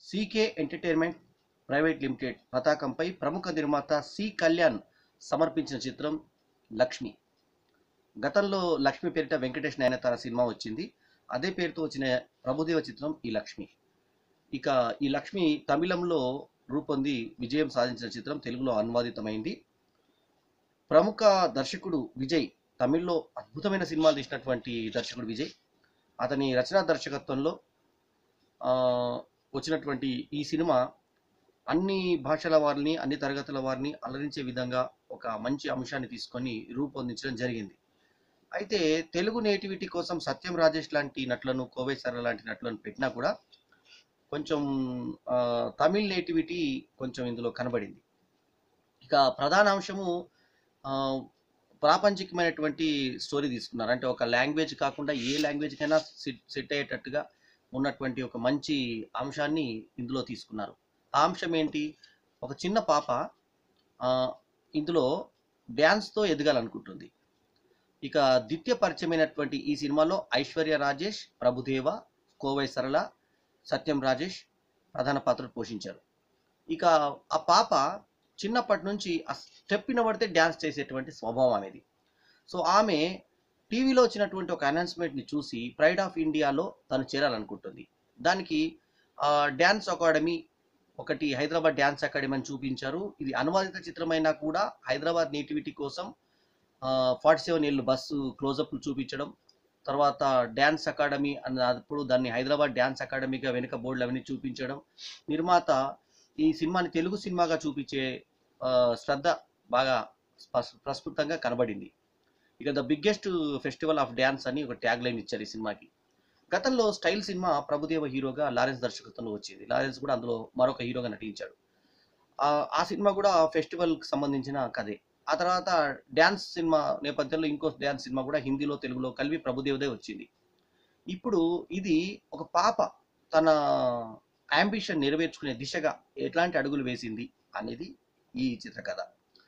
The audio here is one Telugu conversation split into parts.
సీకే ఎంటర్టైన్మెంట్ ప్రైవేట్ లిమిటెడ్ పతాకంపై ప్రముఖ నిర్మాత సి కళ్యాణ్ సమర్పించిన చిత్రం లక్ష్మి గతంలో లక్ష్మి పేరిట వెంకటేష్ నయనతార సినిమా వచ్చింది అదే పేరుతో వచ్చిన ప్రభుదేవ చిత్రం ఈ లక్ష్మి ఇక ఈ లక్ష్మి తమిళంలో రూపొంది విజయం సాధించిన చిత్రం తెలుగులో అనువాదితమైంది ప్రముఖ దర్శకుడు విజయ్ తమిళ్లో అద్భుతమైన సినిమాలు తీసినటువంటి దర్శకుడు విజయ్ అతని రచనా దర్శకత్వంలో ఆ, వచ్చినటువంటి ఈ సినిమా అన్ని భాషల వారిని అన్ని తరగతుల వారిని అలరించే విధంగా ఒక మంచి అంశాన్ని తీసుకొని రూపొందించడం జరిగింది అయితే తెలుగు నేటివిటీ కోసం సత్యం రాజేష్ లాంటి నటులను కోవేశ్వర లాంటి నటులను పెట్టినా కూడా కొంచెం ఆ, తమిళ్ నేటివిటీ కొంచెం ఇందులో కనబడింది ఇక ప్రధాన అంశము ఆ, ప్రాపంచికమైనటువంటి స్టోరీ తీసుకున్నారు అంటే ఒక లాంగ్వేజ్ కాకుండా ఏ లాంగ్వేజ్కైనా సెట్ సెట్ అయ్యేటట్టుగా ఉన్నటువంటి ఒక మంచి అంశాన్ని ఇందులో తీసుకున్నారు ఆ అంశం ఏంటి ఒక చిన్న పాప ఆ, ఇందులో డ్యాన్స్తో ఎదగాలనుకుంటుంది ఇక ద్వితీయ పరిచయమైనటువంటి ఈ సినిమాలో ఐశ్వర్య రాజేష్ ప్రభుదేవ కోవై సరళ సత్యం రాజేష్ ప్రధాన పాత్రలు పోషించారు ఇక ఆ పాప చిన్నప్పటి నుంచి ఆ స్టెప్ వినబడితే డ్యాన్స్ చేసేటువంటి స్వభావం అనేది సో ఆమె టీవీలో వచ్చినటువంటి ఒక అనౌన్స్మెంట్ని చూసి ప్రైడ్ ఆఫ్ ఇండియాలో తను చేరాలనుకుంటుంది దానికి ఆ, డ్యాన్స్ అకాడమీ ఒకటి హైదరాబాద్ డ్యాన్స్ అకాడమీ అని చూపించారు ఇది అనువాదిత చిత్రమైనా కూడా హైదరాబాద్ నేటివిటీ కోసం ఫార్టీ సెవెన్ ఏళ్ళు బస్సు క్లోజప్లు చూపించడం తర్వాత డ్యాన్స్ అకాడమీ అన్నప్పుడు దాన్ని హైదరాబాద్ డ్యాన్స్ అకాడమీగా వెనుక బోర్డులు అవన్నీ చూపించడం నిర్మాత ఈ సినిమాని తెలుగు సినిమాగా చూపించే ఆ, శ్రద్ధ బాగా స్పస్- ప్రస్ఫుటంగా కనబడింది ఇక the biggest festival of dance అని ఒక ట్యాగ్ లైన్ ఇచ్చారు ఈ సినిమాకి గతంలో స్టైల్ సినిమా ప్రభుదేవ హీరోగా లారెన్స్ దర్శకత్వంలో వచ్చింది లారెన్స్ కూడా అందులో మరొక హీరోగా నటించాడు ఆ ఆ సినిమా కూడా ఫెస్టివల్కి సంబంధించిన కథే ఆ తర్వాత డ్యాన్స్ సినిమా నేపథ్యంలో ఇంకో డ్యాన్స్ సినిమా కూడా హిందీలో తెలుగులో కలిపి ప్రభుదేవదే వచ్చింది ఇప్పుడు ఇది ఒక పాప తన అంబిషన్ నెరవేర్చుకునే దిశగా ఎట్లాంటి అడుగులు వేసింది అనేది ఈ చిత్రకథ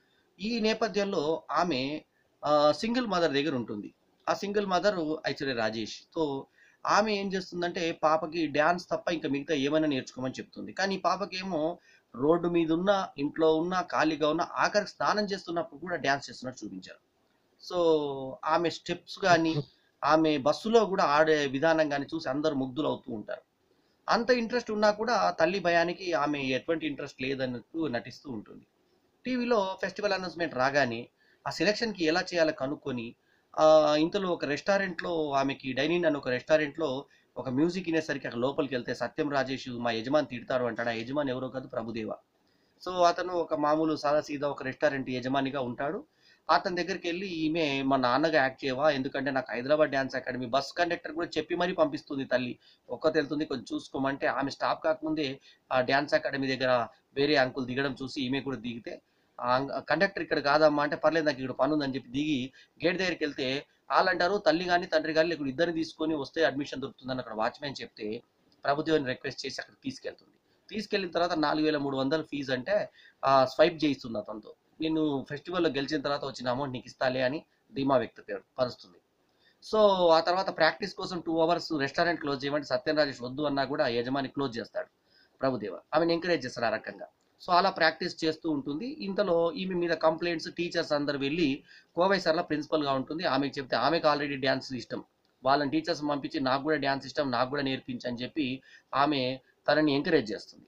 ఈ నేపథ్యంలో ఆమె సింగిల్ మదర్ దగ్గర ఉంటుంది ఆ single mother Aishwarya Rajesh so ఆమె ఏం చేస్తుందంటే పాపకి డ్యాన్స్ తప్ప ఇంకా మిగతా ఏమైనా నేర్చుకోమని చెప్తుంది కానీ ఈ పాపకేమో రోడ్డు మీద ఉన్న ఇంట్లో ఉన్న ఖాళీగా ఉన్న ఆఖరికి స్నానం చేస్తున్నప్పుడు కూడా డ్యాన్స్ చేస్తున్నట్టు చూపించారు సో ఆమె స్టెప్స్ కానీ ఆమె బస్సులో కూడా ఆడే విధానం కానీ చూసి అందరు ముగ్ధులు అవుతూ ఉంటారు అంత ఇంట్రెస్ట్ ఉన్నా కూడా తల్లి భయానికి ఆమె ఎటువంటి ఇంట్రెస్ట్ లేదన్నట్టు నటిస్తూ ఉంటుంది టీవీలో ఫెస్టివల్ అనౌన్స్మెంట్ రాగానే ఆ సెలక్షన్కి ఎలా చేయాలో కనుక్కొని ఆ, ఇంతలో ఒక రెస్టారెంట్లో ఆమెకి డైనింగ్ అని ఒక రెస్టారెంట్లో ఒక మ్యూజిక్ వినేసరికి అక్కడ లోపలికి వెళ్తే సత్యం రాజేష్ మా యజమాని తిడతారు అంటాడు ఆ యజమాని ఎవరో కాదు ప్రభుదేవ సో అతను ఒక మామూలు సాదా సీదా ఒక రెస్టారెంట్ యజమానిగా ఉంటాడు అతని దగ్గరికి వెళ్ళి ఈమె మా నాన్నగా యాక్ట్ చేయవా ఎందుకంటే నాకు Hyderabad dance academy bus conductor కూడా చెప్పి మరీ పంపిస్తుంది తల్లి ఒక్క వెళ్తుంది కొంచెం చూసుకోమంటే ఆమె స్టాప్ కాకముందే ఆ డ్యాన్స్ అకాడమీ దగ్గర వేరే అంకుల్ దిగడం చూసి ఈమె కూడా దిగితే ఆ కండక్టర్ ఇక్కడ కాదమ్మా అంటే పర్లేదు నాకు ఇక్కడ పని ఉందని చెప్పి దిగి గేట్ దగ్గరికి వెళ్తే వాళ్ళు అంటారు తల్లి కానీ తండ్రి కానీ లేకుండా ఇద్దరిని తీసుకొని వస్తే అడ్మిషన్ దొరుకుతుందని అక్కడ వాచ్మెన్ చెప్తే ప్రభుదేవని రిక్వెస్ట్ చేసి అక్కడ తీసుకెళ్తుంది తీసుకెళ్ళిన తర్వాత నాలుగు వేల మూడు వందల ఫీజు అంటే ఆ స్వైప్ చేయిస్తుంది అతనితో నేను ఫెస్టివల్లో గెలిచిన తర్వాత వచ్చిన అమౌంట్ నీకు ఇస్తాలే అని ధీమా వ్యక్త పరుస్తుంది సో ఆ తర్వాత ప్రాక్టీస్ కోసం టూ అవర్స్ రెస్టారెంట్ క్లోజ్ చేయమంటే సత్యం రాజేష్ వద్దు అన్నా కూడా ఆ యజమాని క్లోజ్ చేస్తాడు ప్రభుదేవ ఆమెను ఎంకరేజ్ చేస్తారు ఆ రకంగా సో అలా ప్రాక్టీస్ చేస్తూ ఉంటుంది ఇంతలో ఈమె మీద కంప్లైంట్స్ టీచర్స్ అందరు వెళ్ళి కోవై సార్ల ప్రిన్సిపల్గా ఉంటుంది ఆమెకి చెప్తే ఆమెకు ఆల్రెడీ డ్యాన్స్ ఇష్టం వాళ్ళని టీచర్స్ పంపించి నాకు కూడా డ్యాన్స్ ఇష్టం నాకు కూడా నేర్పించని చెప్పి ఆమె తనని ఎంకరేజ్ చేస్తుంది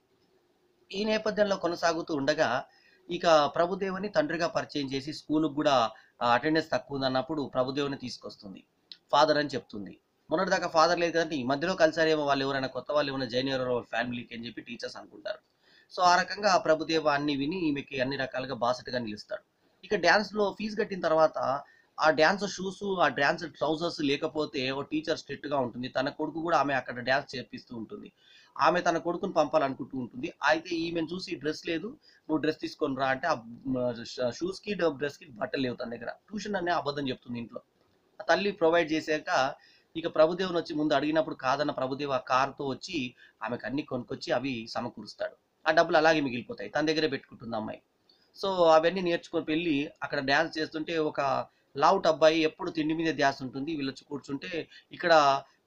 ఈ నేపథ్యంలో కొనసాగుతూ ఉండగా ఇక ప్రభుదేవుని తండ్రిగా పరిచయం చేసి స్కూల్కి కూడా అటెండెన్స్ తక్కువ ఉందన్నప్పుడు ప్రభుదేవుని తీసుకొస్తుంది ఫాదర్ అని చెప్తుంది మొన్నటిదాకా ఫాదర్ లేదు కదంటే ఈ మధ్యలో కలిసారేమో వాళ్ళు ఎవరైనా కొత్త వాళ్ళు ఏమైనా జైన్ ఎవరో ఫ్యామిలీకి అని చెప్పి టీచర్స్ అనుకుంటారు సో ఆ రకంగా ఆ ప్రభుదేవ అన్ని విని ఈమెకి అన్ని రకాలుగా బాసటగా నిలుస్తాడు ఇక డ్యాన్స్లో ఫీజు కట్టిన తర్వాత ఆ డ్యాన్స్ షూస్ ఆ డ్యాన్స్ ట్రౌజర్స్ లేకపోతే ఓ టీచర్ స్ట్రిక్ట్ గా ఉంటుంది తన కొడుకు కూడా ఆమె అక్కడ డ్యాన్స్ చేపిస్తూ ఉంటుంది ఆమె తన కొడుకుని పంపాలనుకుంటూ ఉంటుంది అయితే ఈమెను చూసి డ్రెస్ లేదు నువ్వు డ్రెస్ తీసుకొని రా అంటే ఆ షూస్ కి డ్రెస్ కి బట్టలు లేవు తన దగ్గర ట్యూషన్ అనే అబద్ధం చెప్తుంది ఇంట్లో ఆ తల్లి ప్రొవైడ్ చేశాక ఇక ప్రభుదేవుని వచ్చి ముందు అడిగినప్పుడు కాదన్న ప్రభుదేవ్ ఆ కార్తో వచ్చి ఆమెకు అన్ని కొనుక్కొచ్చి అవి సమకూరుస్తాడు ఆ డబ్బులు అలాగే మిగిలిపోతాయి తన దగ్గరే పెట్టుకుంటుంది అమ్మాయి సో అవన్నీ నేర్చుకొని వెళ్ళి అక్కడ డ్యాన్స్ చేస్తుంటే ఒక లావుట్ అబ్బాయి ఎప్పుడు తిండి మీద ధ్యాస ఉంటుంది వీళ్ళు వచ్చి కూర్చుంటే ఇక్కడ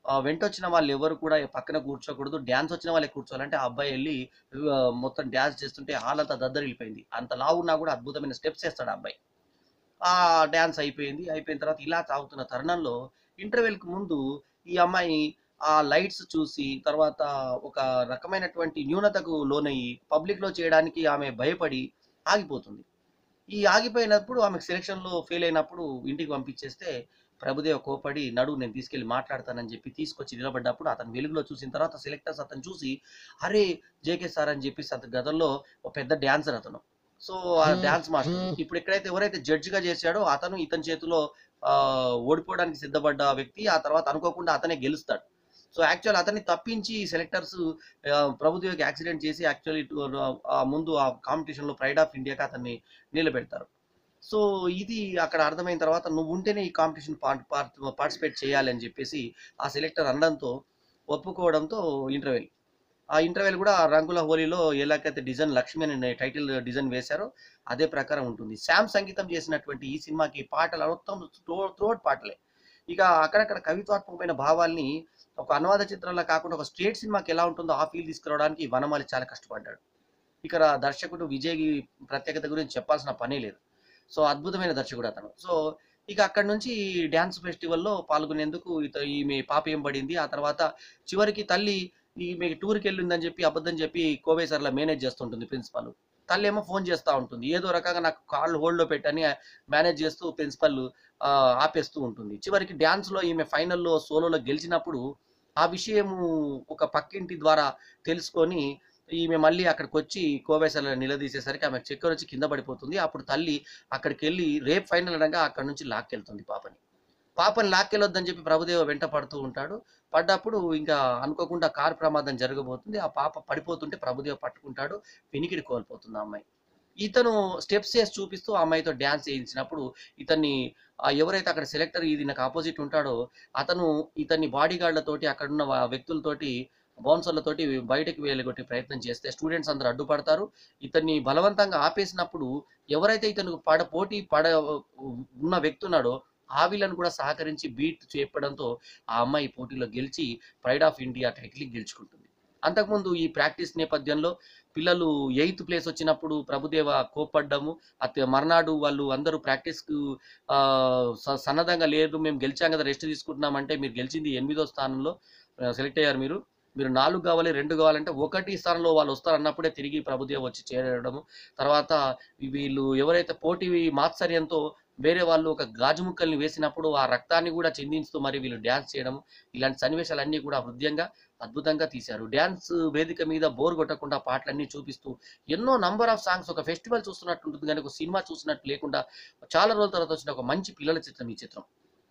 ఆ, వెంట వచ్చిన వాళ్ళు ఎవరు కూడా పక్కన కూర్చోకూడదు డ్యాన్స్ వచ్చిన వాళ్ళే కూర్చోవాలంటే ఆ అబ్బాయి వెళ్ళి ఆ, మొత్తం డ్యాన్స్ చేస్తుంటే హాల్ అంతా దద్దరిల్లిపోయింది అంత లావు ఉన్నా కూడా అద్భుతమైన స్టెప్స్ వేస్తాడు ఆ అబ్బాయి ఆ డ్యాన్స్ అయిపోయింది అయిపోయిన తర్వాత ఇలా సాగుతున్న తరుణంలో ఇంటర్వెల్కి ముందు ఈ అమ్మాయి ఆ లైట్స్ చూసి తర్వాత ఒక రకమైనటువంటి న్యూనతకు లోనయ్యి పబ్లిక్ లో చేయడానికి ఆమె భయపడి ఆగిపోతుంది ఈ ఆగిపోయినప్పుడు ఆమెకు సెలక్షన్ లో ఫెయిల్ అయినప్పుడు ఇంటికి పంపించేస్తే ప్రభుదేవ కోపడి నడు నేను తీసుకెళ్లి మాట్లాడతానని చెప్పి తీసుకొచ్చి నిలబడ్డప్పుడు అతను వెలుగులో చూసిన తర్వాత సెలెక్టర్స్ అతను చూసి అరే జేకే సార్ అని చెప్పేసి అతని గతంలో ఒక పెద్ద డాన్సర్ అతను సో ఆ డాన్స్ మాస్టర్ ఇప్పుడు ఎక్కడైతే ఎవరైతే జడ్జ్ గా చేశాడో అతను ఇతని చేతిలో ఆ, ఓడిపోవడానికి సిద్ధపడ్డ వ్యక్తి ఆ తర్వాత అనుకోకుండా అతనే గెలుస్తాడు సో యాక్చువల్ అతన్ని తప్పించి సెలెక్టర్స్ ప్రభుదేవికి యాక్సిడెంట్ చేసి యాక్చువల్లీ ముందు ఆ కాంపిటీషన్ లో ప్రైడ్ ఆఫ్ ఇండియాకి అతన్ని నిలబెడతారు సో ఇది అక్కడ అర్థమైన తర్వాత నువ్వు ఉంటేనే ఈ కాంపిటీషన్ పార్టిసిపేట్ చేయాలి అని చెప్పేసి ఆ సెలెక్టర్ అనడంతో ఒప్పుకోవడంతో ఇంటర్వెల్ ఆ ఇంటర్వెల్ కూడా రంగుల హోలీలో ఎలాగైతే డిజైన్ లక్ష్మి అని టైటిల్ డిజైన్ వేశారో అదే ప్రకారం ఉంటుంది శామ్ సంగీతం చేసినటువంటి ఈ సినిమాకి పాటలు మొత్తం త్రోట్ పాటలే ఇక అక్కడక్కడ కవిత్వాత్మకమైన భావాల్ని ఒక అనువాద చిత్రంలో కాకుండా ఒక స్ట్రేట్ సినిమాకి ఎలా ఉంటుందో ఆ ఫీల్ తీసుకురావడానికి వనమాలి చాలా కష్టపడ్డాడు ఇక్కడ దర్శకుడు విజయ్ ప్రత్యేకత గురించి చెప్పాల్సిన పనే లేదు సో అద్భుతమైన దర్శకుడు అతను సో ఇక అక్కడ నుంచి డ్యాన్స్ ఫెస్టివల్లో పాల్గొనేందుకు ఇత ఈమె పాప ఏం పడింది ఆ తర్వాత చివరికి తల్లి ఈమె టూర్కి వెళ్ళిందని చెప్పి అబద్ధం చెప్పి కోవేసర్లా మేనేజ్ చేస్తుంటుంది ప్రిన్సిపల్ తల్లి ఏమో ఫోన్ చేస్తూ ఉంటుంది ఏదో రకంగా నాకు కాల్ హోల్డ్లో పెట్టని మేనేజ్ చేస్తూ ప్రిన్సిపల్ ఆపేస్తూ ఉంటుంది చివరికి డ్యాన్స్లో ఈమె ఫైనల్లో సోలోలో గెలిచినప్పుడు ఆ విషయము ఒక పక్కింటి ద్వారా తెలుసుకొని ఈమె మళ్ళీ అక్కడికి వచ్చి కోవేసర్ల నిలదీసేసరికి ఆమె చక్కెర వచ్చి కింద పడిపోతుంది అప్పుడు తల్లి అక్కడికి వెళ్ళి రేపు ఫైనల్ అనగా అక్కడ నుంచి లాక్కెళ్తుంది పాపని పాపని లాక్కెళ్ళొద్దని చెప్పి ప్రభుదేవ వెంట పడుతూ ఉంటాడు పడ్డప్పుడు ఇంకా అనుకోకుండా కారు ప్రమాదం జరగబోతుంది ఆ పాప పడిపోతుంటే ప్రభుదేవ పట్టుకుంటాడు వినికిడి కోల్పోతుంది ఆ అమ్మాయి ఇతను స్టెప్స్ చేసి చూపిస్తూ ఆ అమ్మాయితో డ్యాన్స్ చేయించినప్పుడు ఇతన్ని ఆ ఎవరైతే అక్కడ సెలెక్టర్ ఇది నాకు ఆపోజిట్ ఉంటాడో అతను ఇతన్ని బాడీ గార్డులతోటి అక్కడ ఉన్న వా- వ్యక్తులతోటి బౌన్సర్లతోటి బయటకు వెళ్ళగొట్టే ప్రయత్నం చేస్తే స్టూడెంట్స్ అందరూ అడ్డుపడతారు ఇతన్ని బలవంతంగా ఆపేసినప్పుడు ఎవరైతే ఇతను పడ పోటీ పడ ఉన్న వ్యక్తి ఉన్నాడో ఆ వీళ్ళను కూడా సహకరించి బీట్ చెప్పడంతో ఆ అమ్మాయి పోటీలో గెలిచి ప్రైడ్ ఆఫ్ ఇండియా టైటిల్ గెలుచుకుంటుంది అంతకుముందు ఈ ప్రాక్టీస్ నేపథ్యంలో పిల్లలు ఎయిత్ ప్లేస్ వచ్చినప్పుడు ప్రభుదేవ కోపడ్డము అత మర్నాడు వాళ్ళు అందరూ ప్రాక్టీస్కు ఆ, స- సన్నద్ధంగా లేదు మేము గెలిచాం కదా రెస్ట్ తీసుకుంటున్నామంటే మీరు గెలిచింది ఎనిమిదో స్థానంలో సెలెక్ట్ అయ్యారు మీరు మీరు నాలుగు కావాలి రెండు కావాలంటే ఒకటి స్థానంలో వాళ్ళు వస్తారు అన్నప్పుడే తిరిగి ప్రభుదేవ్ వచ్చి చేరడము తర్వాత వీళ్ళు ఎవరైతే పోటీ మాత్సర్యంతో వేరే వాళ్ళు ఒక గాజు ముక్కల్ని వేసినప్పుడు ఆ రక్తాన్ని కూడా చిందించుతూ మరి వీళ్ళు డ్యాన్స్ చేయడం ఇలాంటి సన్నివేశాలన్నీ కూడా హృదయంగా అద్భుతంగా తీశారు డ్యాన్స్ వేదిక మీద బోర్ కొట్టకుండా పాటలన్నీ చూపిస్తూ ఎన్నో నంబర్ ఆఫ్ సాంగ్స్ ఒక ఫెస్టివల్ చూస్తున్నట్టు ఉంటుంది కానీ ఒక సినిమా చూసినట్టు లేకుండా చాలా రోజుల తర్వాత వచ్చిన ఒక మంచి పిల్లల చిత్రం ఈ చిత్రం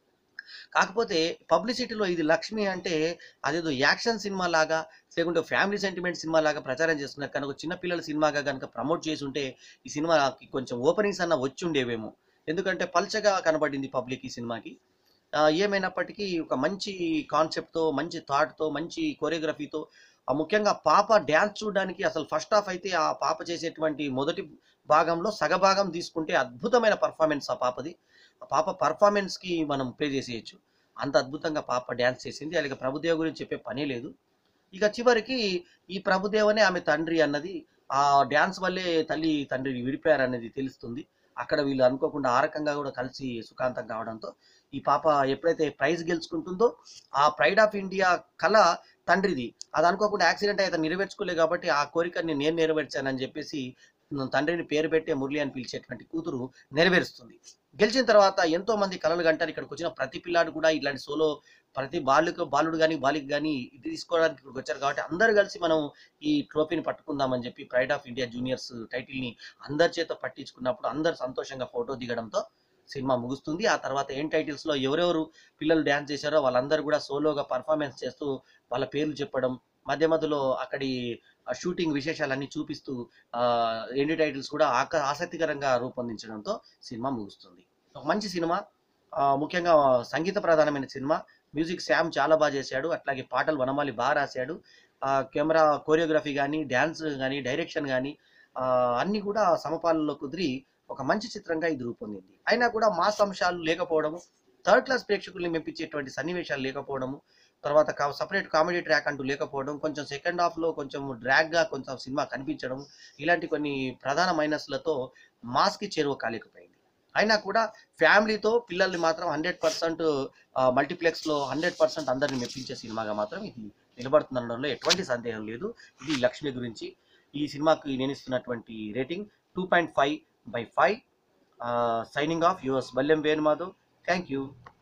కాకపోతే పబ్లిసిటీలో ఇది లక్ష్మి అంటే అదేదో యాక్షన్ సినిమా లాగా లేకుంటే ఫ్యామిలీ సెంటిమెంట్ సినిమా లాగా ప్రచారం చేస్తున్నారు కనుక చిన్న పిల్లల సినిమాగా కనుక ప్రమోట్ చేసి ఉంటే ఈ సినిమాకి కొంచెం ఓపెనింగ్స్ అన్న వచ్చి ఉండేవేమో ఎందుకంటే పల్చగా కనబడింది పబ్లిక్ ఈ సినిమాకి ఆ, ఏమైనప్పటికీ ఒక మంచి కాన్సెప్ట్తో మంచి థాట్తో మంచి కొరియోగ్రఫీతో ముఖ్యంగా పాప డ్యాన్స్ చూడడానికి అసలు ఫస్ట్ హాఫ్ అయితే ఆ పాప చేసేటువంటి మొదటి భాగంలో సగభాగం తీసుకుంటే అద్భుతమైన పర్ఫార్మెన్స్ ఆ పాపది ఆ పాప పర్ఫార్మెన్స్ కి మనం పే చేసేయచ్చు అంత అద్భుతంగా పాప డ్యాన్స్ చేసింది అలాగే ప్రభుదేవ గురించి చెప్పే పనే లేదు ఇక చివరికి ఈ ప్రభుదేవనే ఆమె తండ్రి అన్నది ఆ డ్యాన్స్ వల్లే తల్లి తండ్రి విడిపోయారు అనేది తెలుస్తుంది అక్కడ వీళ్ళు అనుకోకుండా ఆ రకంగా కూడా కలిసి సుఖాంతం కావడంతో ఈ పాప ఎప్పుడైతే ప్రైజ్ గెలుచుకుంటుందో ఆ ప్రైడ్ ఆఫ్ ఇండియా కళ తండ్రిది అది అనుకోకుండా యాక్సిడెంట్ అయితే నెరవేర్చుకోలేదు కాబట్టి ఆ కోరికని నేను నెరవేర్చానని చెప్పేసి తండ్రిని పేరు పెట్టే మురళి అని పిలిచేటువంటి కూతురు నెరవేరుస్తుంది గెలిచిన తర్వాత ఎంతో మంది కళలు గంటారు ఇక్కడికి వచ్చిన ప్రతి పిల్లాడు కూడా ఇట్లాంటి సోలో ప్రతి బాలుకు బాలుడు కానీ బాలిక కానీ ఇది తీసుకోవడానికి ఇక్కడికి వచ్చారు కాబట్టి అందరు కలిసి మనం ఈ ట్రోఫీని పట్టుకుందామని చెప్పి pride of India juniors title ని అందరి చేత పట్టించుకున్నప్పుడు అందరు సంతోషంగా ఫోటో దిగడంతో సినిమా ముగుస్తుంది ఆ తర్వాత ఏం టైటిల్స్ లో ఎవరెవరు పిల్లలు డ్యాన్స్ చేశారో వాళ్ళందరూ కూడా సోలోగా పర్ఫార్మెన్స్ చేస్తూ వాళ్ళ పేర్లు చెప్పడం మధ్య మధ్యలో అక్కడి షూటింగ్ విశేషాలన్నీ చూపిస్తూ ఆ, ఎండి టైటిల్స్ కూడా ఆక ఆసక్తికరంగా రూపొందించడంతో సినిమా ముగుస్తుంది ఒక మంచి సినిమా ఆ, ముఖ్యంగా సంగీత ప్రధానమైన సినిమా మ్యూజిక్ శామ్ చాలా బాగా చేశాడు అట్లాగే పాటలు వనమాలి బాగా రాశాడు ఆ, కెమెరా కోరియోగ్రఫీ కానీ డ్యాన్స్ కానీ డైరెక్షన్ కానీ అన్నీ కూడా సమపాలలో కుదిరి ఒక మంచి చిత్రంగా ఇది రూపొందింది అయినా కూడా మాస్ అంశాలు లేకపోవడము థర్డ్ క్లాస్ ప్రేక్షకుల్ని మెప్పించేటువంటి సన్నివేశాలు లేకపోవడము తర్వాత సపరేట్ కామెడీ ట్రాక్ అంటూ లేకపోవడం కొంచెం సెకండ్ హాఫ్లో కొంచెం డ్రాగ్గా కొంచెం సినిమా కనిపించడం ఇలాంటి కొన్ని ప్రధాన మైనస్లతో మాస్కి చేరువ కాలేకపోయింది అయినా కూడా ఫ్యామిలీతో పిల్లల్ని మాత్రం హండ్రెడ్ పర్సెంట్ మల్టీప్లెక్స్లో హండ్రెడ్ పర్సెంట్ అందరిని మెప్పించే సినిమాగా మాత్రం ఇది నిలబడుతుందనడంలో ఎటువంటి సందేహం లేదు ఇది లక్ష్మి గురించి ఈ సినిమాకి నేను ఇస్తున్నటువంటి rating two point five by five signing off yours Ballem Venumadhav thank you